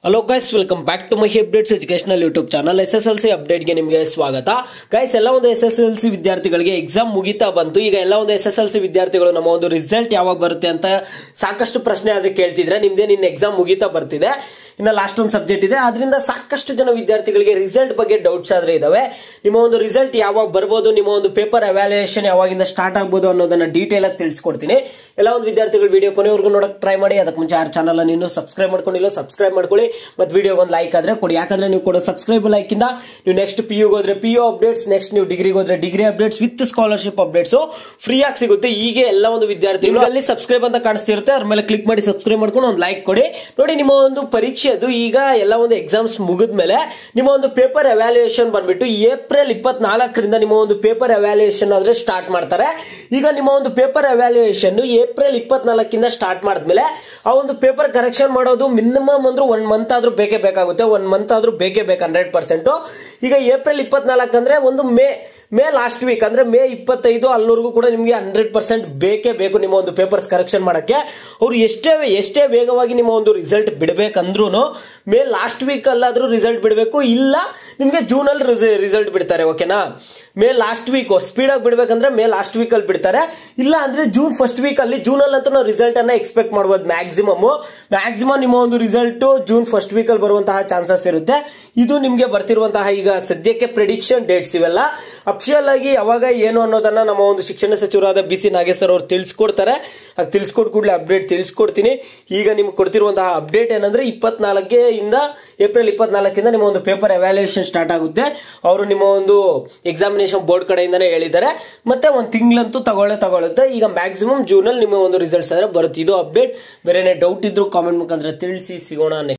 hello guys welcome back to my updates educational YouTube channel S S L C ಅಪ್ಡೇಟ್ಗೆ ನಿಮಗೆ ಸ್ವಾಗತ guys ಎಲ್ಲ ಒಂದು ಎಸ್ ಎಸ್ ಎಲ್ ಸಿ ವಿದ್ಯಾರ್ಥಿಗಳಿಗೆ exam ಮುಗಿತಾ ಬಂತು ಈಗ ಎಲ್ಲ ಒಂದು ಎಸ್ ಎಸ್ ಎಲ್ ಸಿ ವಿದ್ಯಾರ್ಥಿಗಳು ನಮ್ಮ ಒಂದು ರಿಸಲ್ಟ್ ಯಾವಾಗ ಬರುತ್ತೆ ಅಂತ ಸಾಕಷ್ಟು ಪ್ರಶ್ನೆ ಆದ್ರೆ ಕೇಳ್ತಿದ್ರೆ ನಿಮ್ದೇ ನಿನ್ನ ಎಕ್ಸಾಮ್ ಮುಗಿತಾ ಬರ್ತಿದೆ ಇನ್ನ ಲಾಸ್ಟ್ ಒಂದು ಸಬ್ಜೆಕ್ಟ್ ಇದೆ ಅದರಿಂದ ಸಾಕಷ್ಟು ಜನ ವಿದ್ಯಾರ್ಥಿಗಳಿಗೆ ರಿಸಲ್ಟ್ ಬಗ್ಗೆ ಡೌಟ್ಸ್ ಆದ್ರೆ ಇದಾವೆ ನಿಮ್ಮ ಒಂದು ರಿಸಲ್ಟ್ ಯಾವಾಗ ಬರ್ಬೋದು ನಿಮ್ಮ ಒಂದು ಪೇಪರ್ ಅವ್ಯಾಲ್ಯೂಯೇಷನ್ ಯಾವಾಗಿಂದ ಸ್ಟಾರ್ಟ್ ಆಗ್ಬೋದು ಅನ್ನೋದನ್ನ ಡೀಟೇಲ್ ಆಗಿ ತಿಳಿಸ್ಕೊಡ್ತೀನಿ ಎಲ್ಲ ಒಂದು ವಿದ್ಯಾರ್ಥಿಗಳು ವಿಡಿಯೋ ಕೊನೆವರೆಗೂ ನೋಡಕ್ ಟ್ರೈ ಮಾಡಿ ಅದಕ್ಕೆ ಮುಂಚೆ ಯಾರು ಚಾನಲ್ ನೀನು ಸಬ್ಸ್ಕ್ರೈಬ್ ಮಾಡ್ಕೊಂಡಿಲ್ಲ ಸಬ್ಸ್ಕ್ರೈಬ್ ಮಾಡ್ಕೊಳ್ಳಿ ಮತ್ತೆ ವಿಡಿಯೋ ಒಂದು ಲೈಕ್ ಆದ್ರೆ ಕೊಡಿ ಯಾಕಂದ್ರೆ ನೀವು ಕೊಡೋ ಸಬ್ಸ್ಕ್ರೈಬ್ ಲೈಕ್ ಇಂದ ನೀವು ನೆಕ್ಸ್ಟ್ ಪಿ ಯು ಹೋದ್ರೆ ಪಿ ಯು ಅಪ್ಡೇಟ್ಸ್ ನೆಕ್ಸ್ಟ್ ನೀವು ಡಿಗ್ರಿಗೆ ಹೋದ್ರೆ degree updates with scholarship updates free ಆಗಿ ಸಿಗುತ್ತೆ ಹೀಗೆ ಎಲ್ಲ ಒಂದು ವಿದ್ಯಾರ್ಥಿಗಳು ಅಲ್ಲಿ ಸಬ್ಸ್ಕ್ರೈಬ್ ಅಂತ ಕಾಣಿಸ್ತಿರುತ್ತೆ ಅದ್ರ ಮೇಲೆ ಕ್ಲಿಕ್ ಮಾಡಿ ಸಬ್ಸ್ಕ್ರೈಬ್ ಮಾಡ್ಕೊಂಡು ಒಂದು ಲೈಕ್ ಕೊಡಿ ನೋಡಿ ನಿಮ್ಮ ಒಂದು ಪರೀಕ್ಷೆ ಅದು ಈಗ ಎಲ್ಲ ಒಂದು ಎಕ್ಸಾಮ್ಸ್ ಮುಗಿದ್ಮೇಲೆ ನಿಮ್ಮ ಒಂದು ಪೇಪರ್ ಅವ್ಯಾಲ್ಯೂಯೇಷನ್ ಬಂದ್ಬಿಟ್ಟು ಏಪ್ರಿಲ್ ಇಪ್ಪತ್ನಾಲ್ಕರಿಂದ ನಿಮ್ಮ ಒಂದು ಪೇಪರ್ ಅವ್ಯಾಲ್ಯೂಯೇಷನ್ ಆದ್ರೆ ಸ್ಟಾರ್ಟ್ ಮಾಡ್ತಾರೆ ಈಗ ನಿಮ್ಮ ಒಂದು ಪೇಪರ್ ಅವ್ಯಾಲ್ಯೂಯೇಷನ್ ಏಪ್ರಿಲ್ ಇಪ್ಪತ್ನಾಲ್ಕಿಂದ ಸ್ಟಾರ್ಟ್ ಮಾಡಿದ್ಮೇಲೆ ಆ ಒಂದು ಪೇಪರ್ ಕರೆಕ್ಷನ್ ಮಾಡೋದು ಮಿನಿಮಮ್ ಅಂದ್ರೆ ಒನ್ ಮಂತ್ ಆದ್ರೂ ಬೇಕೇ ಬೇಕಾಗುತ್ತೆ ಒನ್ ಮಂತ್ ಆದ್ರೂ ಬೇಕೇ ಬೇಕು ಹಂಡ್ರೆಡ್ ಪರ್ಸೆಂಟ್ ಈಗ ಏಪ್ರಿಲ್ ಇಪ್ಪತ್ನಾಲ್ಕು ಅಂದ್ರೆ ಒಂದು ಮೇ ಮೇ ಲಾಸ್ಟ್ ವೀಕ್ ಅಂದ್ರೆ ಮೇ ಇಪ್ಪತ್ತೈದು ಅಲ್ಲಿವರೆಗೂ ಕೂಡ ನಿಮಗೆ ಹಂಡ್ರೆಡ್ ಪರ್ಸೆಂಟ್ ಬೇಕೇ ಬೇಕು ನಿಮ್ಮ ಒಂದು ಪೇಪರ್ಸ್ ಕರೆಕ್ಷನ್ ಮಾಡಕ್ಕೆ ಅವ್ರು ಎಷ್ಟೇ ಎಷ್ಟೇ ವೇಗವಾಗಿ ನಿಮ್ಮ ಒಂದು ರಿಸಲ್ಟ್ ಬಿಡಬೇಕಂದ್ರೂ ಮೇ ಲಾಸ್ಟ್ ವೀಕ್ ಅಲ್ಲಾದ್ರೂ ರಿಸಲ್ಟ್ ಬಿಡಬೇಕು ಇಲ್ಲ ನಿಮಗೆ ಜೂನ್ ಅಲ್ಲಿ ರಿಸಲ್ಟ್ ಬಿಡ್ತಾರೆ ಓಕೆನಾ ಮೇ ಲಾಸ್ಟ್ ವೀಕ್ ಸ್ಪೀಡ್ ಆಗಿ ಬಿಡ್ಬೇಕಂದ್ರೆ ಮೇ ಲಾಸ್ಟ್ ವೀಕ್ ಅಲ್ಲಿ ಬಿಡ್ತಾರೆ ಇಲ್ಲ ಅಂದ್ರೆ ಜೂನ್ ಫಸ್ಟ್ ವೀಕ್ ಅಲ್ಲಿ ಜೂನ್ ಅಲ್ಲಿ ಅಂತೂ ನಾವು ರಿಸಲ್ಟ್ ಅನ್ನ ಎಕ್ಸ್ಪೆಕ್ಟ್ ಮಾಡಬಹುದು ಮ್ಯಾಕ್ಸಿಮಮ್ ಮ್ಯಾಕ್ಸಿಮಮ್ ನಿಮ್ಮ ಒಂದು ರಿಸಲ್ಟ್ ಜೂನ್ ಫಸ್ಟ್ ವೀಕ್ ಅಲ್ಲಿ ಬರುವಂತಹ ಚಾನ್ಸಸ್ ಇರುತ್ತೆ ಇದು ನಿಮಗೆ ಬರ್ತಿರುವಂತಹ ಈಗ ಸದ್ಯಕ್ಕೆ ಪ್ರಿಡಿಕ್ಷನ್ ಡೇಟ್ಸ್ ಇವೆಲ್ಲ ಅಫಿಷಿಯಲ್ ಆಗಿ ಯಾವಾಗ ಏನು ಅನ್ನೋದನ್ನ ನಮ್ಮ ಒಂದು ಶಿಕ್ಷಣ ಸಚಿವರಾದ ಬಿ ಸಿ ನಾಗೇಶ್ ಅವ್ರು ತಿಳಿಸ್ಕೊಡ್ತಾರೆ ಅದು ತಿಳಿಸ್ಕೊಡ್ ಕೂಡಲೇ ಅಪ್ಡೇಟ್ ತಿಳಿಸ್ಕೊಡ್ತೀನಿ ಈಗ ನಿಮ್ಗೆ ಕೊಡ್ತಿರುವಂತಹ ಅಪ್ಡೇಟ್ ಏನಂದ್ರೆ ಇಪ್ಪತ್ನಾಲ್ಕೇ ಇಂದ ಏಪ್ರಿಲ್ ಇಪ್ಪತ್ನಾಲ್ಕಿಂದ ನಿಮ್ಮ ಒಂದು ಪೇಪರ್ ಅವ್ಯಾಲ್ಯೂಯೇಷನ್ ಸ್ಟಾರ್ಟ್ ಆಗುತ್ತೆ ಅವರು ನಿಮ್ಮ ಒಂದು ಎಕ್ಸಾಮಿನೇಷನ್ ಬೋರ್ಡ್ ಕಡೆಯಿಂದನೇ ಹೇಳಿದ್ದಾರೆ ಮತ್ತೆ ಒಂದು ತಿಂಗಳಂತೂ ತಗೊಳ್ಳೇ ತಗೊಳುತ್ತೆ ಈಗ ಮ್ಯಾಕ್ಸಿಮಮ್ ಜೂನಲ್ಲಿ ನಿಮ್ಮ ಒಂದು ರಿಸಲ್ಟ್ಸ್ ಆದ್ರೆ ಬರುತ್ತೆ ಇದು ಅಪ್ಡೇಟ್ ಬೇರೆ ಡೌಟ್ ಇದ್ರು ಕಾಮೆಂಟ್ ಮುಖಾಂತರ ತಿಳಿಸಿ ಸಿಗೋಣ